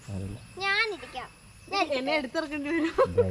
അറിയില്ല ഞാനിരിക്കാം എന്നെ എടുത്തിറക്കേണ്ടി വരും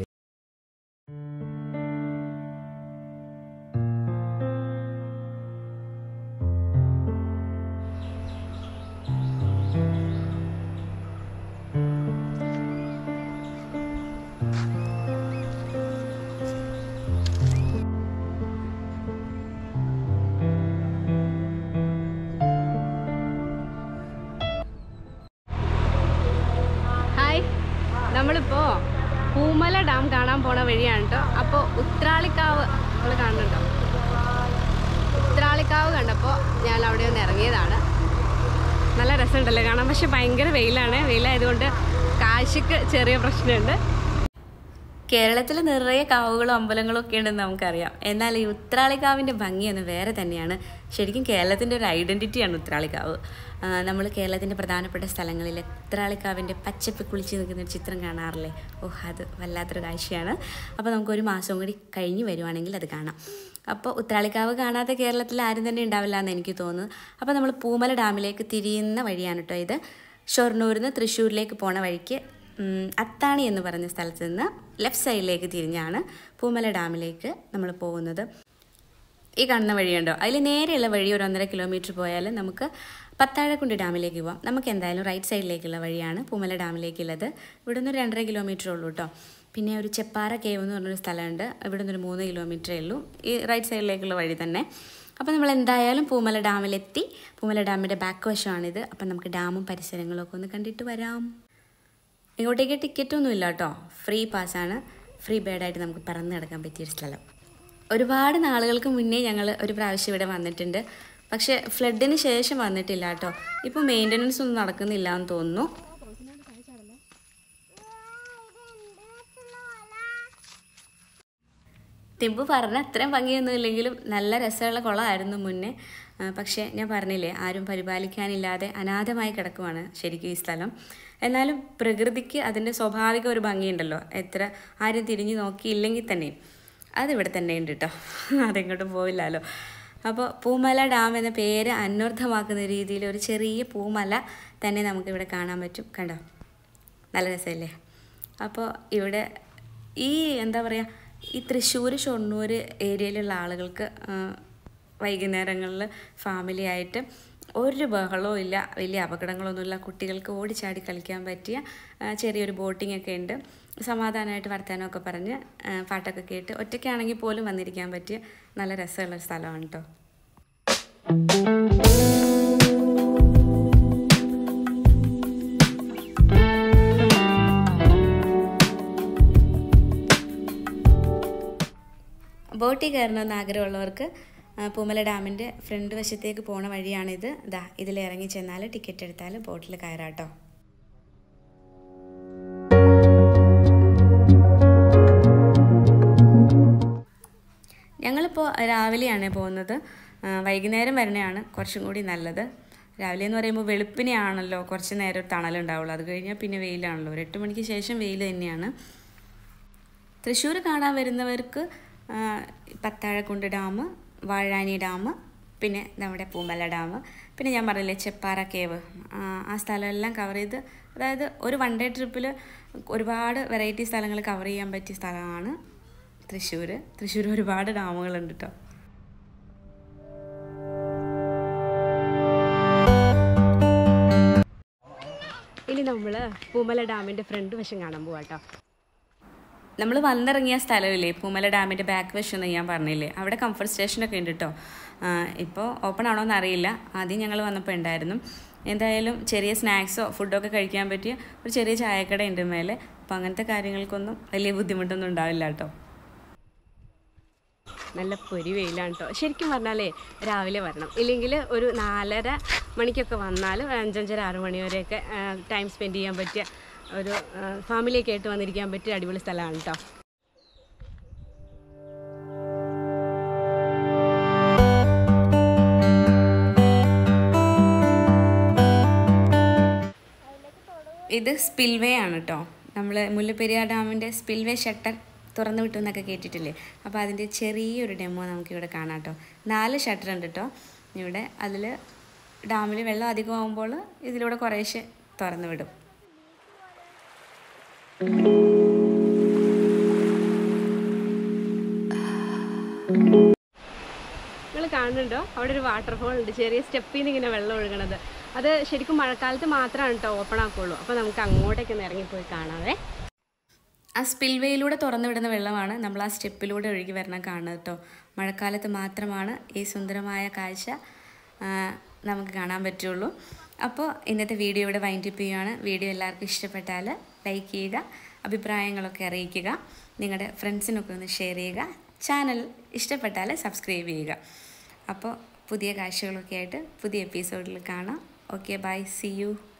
ഹായ് നമ്മളിപ്പോ പൂമല ഡാം കാണാൻ പോണ വഴിയാണ് കേട്ടോ അപ്പോൾ ഉത്രാളിക്കാവ് നമ്മൾ കാണുന്നുണ്ടോ ഉത്രാളിക്കാവ് കണ്ടപ്പോൾ ഞാൻ അവിടെ ഒന്ന് ഇറങ്ങിയതാണ് നല്ല രസമുണ്ടല്ലേ കാണാൻ പക്ഷെ ഭയങ്കര വെയിലാണ് വെയിലായതുകൊണ്ട് കാഴ്ചക്ക് ചെറിയ പ്രശ്നമുണ്ട് കേരളത്തിൽ നിറയെ കാവുകളും അമ്പലങ്ങളും ഒക്കെ ഉണ്ടെന്ന് നമുക്കറിയാം എന്നാൽ ഈ ഉത്രാളിക്കാവിൻ്റെ ഭംഗിയൊന്ന് വേറെ തന്നെയാണ് ശരിക്കും കേരളത്തിൻ്റെ ഒരു ഐഡൻറ്റിറ്റിയാണ് ഉത്രാളിക്കാവ് നമ്മൾ കേരളത്തിൻ്റെ പ്രധാനപ്പെട്ട സ്ഥലങ്ങളിൽ ഉത്രാളിക്കാവിൻ്റെ പച്ചപ്പ് കുളിച്ച് നിൽക്കുന്ന ഒരു ചിത്രം കാണാറില്ലേ ഓഹ് അത് വല്ലാത്തൊരു കാഴ്ചയാണ് അപ്പോൾ നമുക്കൊരു മാസം കൂടി കഴിഞ്ഞ് വരുവാണെങ്കിൽ അത് കാണാം അപ്പോൾ ഉത്രാളിക്കാവ് കാണാത്ത കേരളത്തിൽ ആരും തന്നെ ഉണ്ടാവില്ല എന്ന് എനിക്ക് തോന്നുന്നു അപ്പോൾ നമ്മൾ പൂമല ഡാമിലേക്ക് തിരിയുന്ന വഴിയാണ് കേട്ടോ ഇത് ഷൊർണൂരിൽ നിന്ന് തൃശ്ശൂരിലേക്ക് പോണ വഴിക്ക് ഉം, അത്താണി എന്ന് പറഞ്ഞ സ്ഥലത്ത് നിന്ന് ലെഫ്റ്റ് സൈഡിലേക്ക് തിരിഞ്ഞാണ് പൂമല ഡാമിലേക്ക് നമ്മൾ പോകുന്നത് ഈ കാണുന്ന വഴിയുണ്ടോ അതിൽ നേരെയുള്ള വഴി ഒരു ഒന്നര കിലോമീറ്റർ പോയാൽ നമുക്ക് പത്താഴക്കുണ്ട് ഡാമിലേക്ക് പോവാം നമുക്ക് എന്തായാലും റൈറ്റ് സൈഡിലേക്കുള്ള വഴിയാണ് പൂമല ഡാമിലേക്കുള്ളത് ഇവിടെ നിന്ന് ഒരു രണ്ടര കിലോമീറ്റർ ഉള്ളൂ കേട്ടോ പിന്നെ ഒരു ചെപ്പാറ കേവ് എന്ന് പറഞ്ഞൊരു സ്ഥലമുണ്ട് ഇവിടെ നിന്ന് ഒരു മൂന്ന് കിലോമീറ്ററേ ഉള്ളൂ ഈ റൈറ്റ് സൈഡിലേക്കുള്ള വഴി തന്നെ അപ്പോൾ നമ്മൾ എന്തായാലും പൂമല ഡാമിലെത്തി പൂമല ഡാമിൻ്റെ ബാക്ക് വശമാണിത് അപ്പം നമുക്ക് ഡാമും പരിസരങ്ങളും ഒക്കെ ഒന്ന് കണ്ടിട്ട് വരാം ഇങ്ങോട്ടേക്ക് ടിക്കറ്റ് ഒന്നും ഇല്ല കേട്ടോ ഫ്രീ പാസ്സാണ് ഫ്രീ ബേഡായിട്ട് നമുക്ക് പറന്ന് കിടക്കാൻ പറ്റിയൊരു സ്ഥലം ഒരുപാട് നാളുകൾക്ക് മുന്നേ ഞങ്ങൾ ഒരു പ്രാവശ്യം ഇവിടെ വന്നിട്ടുണ്ട് പക്ഷേ ഫ്ലഡിന് ശേഷം വന്നിട്ടില്ല കേട്ടോ ഇപ്പോൾ മെയിൻ്റനൻസ് ഒന്നും നടക്കുന്നില്ല എന്ന് തോന്നുന്നു തിമ്പ് പറഞ്ഞ അത്രയും ഭംഗിയൊന്നും ഇല്ലെങ്കിലും നല്ല രസമുള്ള കുളമായിരുന്നു മുന്നേ ആ, പക്ഷേ ഞാൻ പറഞ്ഞില്ലേ ആരും പരിപാലിക്കാനില്ലാതെ അനാഥമായി കിടക്കുവാണ് ശരിക്കും ഈ സ്ഥലം എന്നാലും പ്രകൃതിക്ക് അതിൻ്റെ സ്വാഭാവിക ഒരു ഭംഗിയുണ്ടല്ലോ എത്ര ആരും തിരിഞ്ഞു നോക്കിയില്ലെങ്കിൽ തന്നെയും അതിവിടെ തന്നെ ഉണ്ട് കേട്ടോ അതെങ്ങോട്ടും പോവില്ലല്ലോ അപ്പോൾ പൂമല ഡാം എന്ന പേര് അന്വർത്ഥമാക്കുന്ന രീതിയിൽ ഒരു ചെറിയ പൂമല തന്നെ നമുക്കിവിടെ കാണാൻ പറ്റും കണ്ടോ നല്ല രസമല്ലേ അപ്പോൾ ഇവിടെ ഈ എന്താ പറയുക ഈ തൃശ്ശൂർ ഷൊർണൂർ ഏരിയയിലുള്ള ആളുകൾക്ക് ആ, വൈകുന്നേരങ്ങളിൽ ഫാമിലി ആയിട്ട് ഒരു ബഹളവും ഇല്ല വലിയ അപകടങ്ങളൊന്നുമില്ല കുട്ടികൾക്ക് ഓടിച്ചാടി കളിക്കാൻ പറ്റിയ ആ, ചെറിയൊരു ബോട്ടിംഗ് ഒക്കെ ഉണ്ട് സമാധാനമായിട്ട് വർത്തമാനമൊക്കെ പറഞ്ഞ് ആ, പാട്ടൊക്കെ കേട്ട് ഒറ്റയ്ക്കാണെങ്കിൽ പോലും വന്നിരിക്കാൻ പറ്റിയ നല്ല രസമുള്ള ഒരു സ്ഥലമാണ് കേട്ടോ ബോട്ടിൽ കയറണമെന്ന് ആഗ്രഹമുള്ളവർക്ക് ആ, പൂമല ഡാമിൻ്റെ ഫ്രണ്ട് വശത്തേക്ക് പോണ വഴിയാണിത് ദാ ഇതിൽ ഇറങ്ങി ചെന്നാൽ ടിക്കറ്റ് എടുത്താൽ ബോട്ടിൽ കയറാട്ടോ ഞങ്ങളിപ്പോൾ രാവിലെയാണ് പോകുന്നത് ആ, വൈകുന്നേരം വരണയാണ് കുറച്ചും കൂടി നല്ലത് രാവിലെ എന്ന് പറയുമ്പോൾ വെളുപ്പിനെയാണല്ലോ കുറച്ച് നേരം ഒരു തണലുണ്ടാവുള്ളൂ അത് കഴിഞ്ഞാൽ പിന്നെ വെയിലാണല്ലോ ഒരു എട്ട് മണിക്ക് ശേഷം വെയിൽ തന്നെയാണ് തൃശ്ശൂർ കാണാൻ വരുന്നവർക്ക് ആ, പത്താഴക്കുണ്ട് ഡാം വാഴാനി ഡാം പിന്നെ നമ്മുടെ പൂമ്പല ഡാം പിന്നെ ഞാൻ പറഞ്ഞില്ലേ ചെപ്പാറ കേവ് ആ, ആ സ്ഥലമെല്ലാം കവർ ചെയ്ത് അതായത് ഒരു വൺ ഡേ ട്രിപ്പിൽ ഒരുപാട് വെറൈറ്റി സ്ഥലങ്ങൾ കവർ ചെയ്യാൻ പറ്റിയ സ്ഥലമാണ് തൃശ്ശൂർ തൃശ്ശൂർ ഒരുപാട് ഡാമുകളുണ്ട് കേട്ടോ ഇനി നമ്മൾ പൂമല ഡാമിൻ്റെ ഫ്രണ്ട് വശം കാണാൻ പോവാട്ടോ നമ്മൾ വന്നിറങ്ങിയ സ്ഥലമില്ലേ പൂമല ഡാമിൻ്റെ ബാക്ക് വശം എന്ന് ഞാൻ പറഞ്ഞില്ലേ അവിടെ കംഫർട്ട് സ്റ്റേഷനൊക്കെ ഉണ്ട് കേട്ടോ ഇപ്പോൾ ഓപ്പൺ ആണോ എന്ന് അറിയില്ല ആദ്യം ഞങ്ങൾ വന്നപ്പോൾ ഉണ്ടായിരുന്നു എന്തായാലും ചെറിയ സ്നാക്സോ ഫുഡൊക്കെ കഴിക്കാൻ പറ്റിയ ഒരു ചെറിയ ചായക്കട ഉണ്ട് മേലെ അപ്പോൾ അങ്ങനത്തെ കാര്യങ്ങൾക്കൊന്നും വലിയ ബുദ്ധിമുട്ടൊന്നും ഉണ്ടാവില്ല കേട്ടോ നല്ല പൊരി വെയിലാണ് കേട്ടോ ശരിക്കും പറഞ്ഞാലേ രാവിലെ വരണം ഇല്ലെങ്കിൽ ഒരു നാലര മണിക്കൊക്കെ വന്നാൽ ഒരു അഞ്ചഞ്ചര ആറ് മണി വരെയൊക്കെ ടൈം സ്പെൻഡ് ചെയ്യാൻ പറ്റിയ ഒരു ഫാമിലിയൊക്കെ ആയിട്ട് വന്നിരിക്കാൻ പറ്റിയ അടിപൊളി സ്ഥലമാണ് കേട്ടോ ഇത് സ്പിൽവേ ആണ് കേട്ടോ നമ്മൾ മുല്ലപ്പെരിയാർ ഡാമിൻ്റെ സ്പിൽവേ ഷട്ടർ തുറന്നു വിട്ടു എന്നൊക്കെ കേട്ടിട്ടില്ലേ അപ്പോൾ അതിൻ്റെ ചെറിയൊരു ഡെമോ നമുക്കിവിടെ കാണാം കേട്ടോ നാല് ഷട്ടർ ഉണ്ട് കേട്ടോ ഇവിടെ അതിൽ ഡാമിൽ വെള്ളം അധികമാകുമ്പോൾ ഇതിലൂടെ കുറേശ്ശെ തുറന്നു വിടും നിങ്ങൾ കാണുന്നുണ്ടോ അവിടെ ഒരു വാട്ടർഫോൾ ഉണ്ട് ചെറിയ സ്റ്റെപ്പിൽ നിന്ന് ഇങ്ങനെ വെള്ളം ഒഴുകണത് അത് ശരിക്കും മഴക്കാലത്ത് മാത്രമാണ് കേട്ടോ ഓപ്പൺ ആക്കുള്ളൂ അപ്പോൾ നമുക്ക് അങ്ങോട്ടേക്ക് ഒന്ന് ഇറങ്ങിപ്പോയി കാണാവേ ആ സ്പിൽവേയിലൂടെ തുറന്നു വിടുന്ന വെള്ളമാണ് നമ്മൾ ആ സ്റ്റെപ്പിലൂടെ ഒഴുകി വരണം കാണുന്നത് കേട്ടോ മഴക്കാലത്ത് മാത്രമാണ് ഈ സുന്ദരമായ കാഴ്ച ആ, നമുക്ക് കാണാൻ പറ്റുള്ളൂ അപ്പോൾ ഇന്നത്തെ വീഡിയോ ഇവിടെ വൈൻഡപ്പ് ചെയ്യുകയാണ് വീഡിയോ എല്ലാവർക്കും ഇഷ്ടപ്പെട്ടാൽ ലൈക്ക് ചെയ്യുക അഭിപ്രായങ്ങളൊക്കെ അറിയിക്കുക നിങ്ങളുടെ ഫ്രണ്ട്സിനൊക്കെ ഒന്ന് ഷെയർ ചെയ്യുക ചാനൽ ഇഷ്ടപ്പെട്ടാൽ സബ്സ്ക്രൈബ് ചെയ്യുക അപ്പോൾ പുതിയ കാഴ്ചകളൊക്കെ ആയിട്ട് പുതിയ എപ്പിസോഡിൽ കാണാം ഓക്കെ ബൈ സി യു